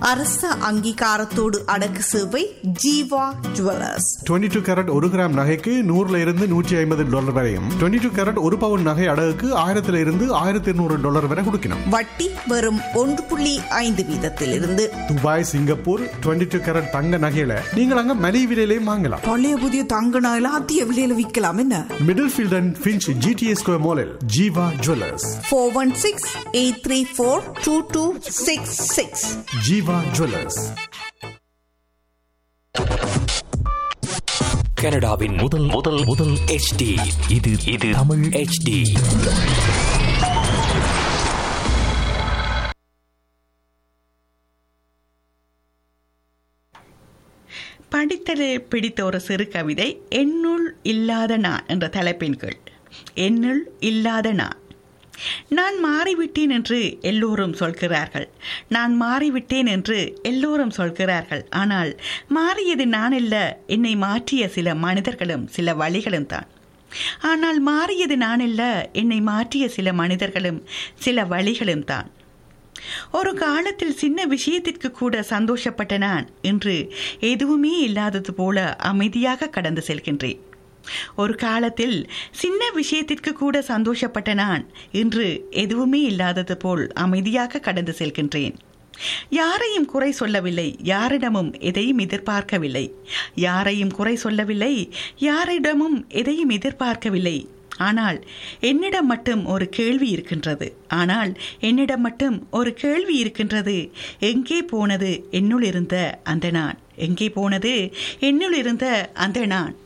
அரச அங்கீகாரத்தோடு அடக்கு சேவை ஜீவா ஜுவல்லர்ஸ் 22 டூ கேரட் ஒரு கிராம் நகைக்கு நூறுல இருந்து நூற்றி ஐம்பது டாலர் வரையும் 22 டூ கேரட் ஒரு பவுன் நகை அடகுக்கு ஆயிரத்துல இருந்து ஆயிரத்தி இருநூறு டாலர் வரை கொடுக்கணும் வட்டி வெறும் ஒன்று புள்ளி ஐந்து வீதத்திலிருந்து துபாய் சிங்கப்பூர் 22 டூ கேரட் தங்க நகையில நீங்கள் அங்க மலிவு விலையிலையும் வாங்கலாம் பழைய புதிய தங்க நகையில அதிக விலையில விற்கலாம் என்ன Middlefield and Finch GTS square மாலில் Jeeva jewellers four one six eight three four two two six six Jeeva jewellers கனடாவின் முதல் முதல் முதல் HD இது இது தமிழ் HD படித்தது பிடித்த ஒரு சிறு கவிதை என்னுள் இல்லாத நான் என்ற தலைப்பின் கீழ் என்னுள் இல்லாத நான் நான் மாறிவிட்டேன் என்று எல்லோரும் சொல்கிறார்கள் நான் மாறிவிட்டேன் என்று எல்லோரும் சொல்கிறார்கள் ஆனால் மாறியது நான் அல்ல என்னை மாற்றிய சில மனிதர்களும் சில வழிகளும் தான் ஆனால் மாறியது நான் அல்ல என்னை மாற்றிய சில மனிதர்களும் சில வழிகளும் தான் ஒரு காலத்தில் சின்ன விஷயத்திற்கு கூட சந்தோஷப்பட்ட நான் இன்று எதுவுமே இல்லாதது போல அமைதியாக கடந்து செல்கின்றேன் ஒரு காலத்தில் சின்ன விஷயத்திற்கு கூட சந்தோஷப்பட்ட நான் இன்று எதுவுமே இல்லாதது போல் அமைதியாக கடந்து செல்கின்றேன் யாரையும் குறை சொல்லவில்லை யாரிடமும் எதையும் எதிர்பார்க்கவில்லை யாரையும் குறை சொல்லவில்லை யாரிடமும் எதையும் எதிர்பார்க்கவில்லை ஆனால் என்னிடம் மட்டும் ஒரு கேள்வி இருக்கின்றது ஆனால் என்னிடம் மட்டும் ஒரு கேள்வி இருக்கின்றது எங்கே போனது என்னுள் இருந்த அந்த நான் எங்கே போனது என்னுள் இருந்த அந்த நான்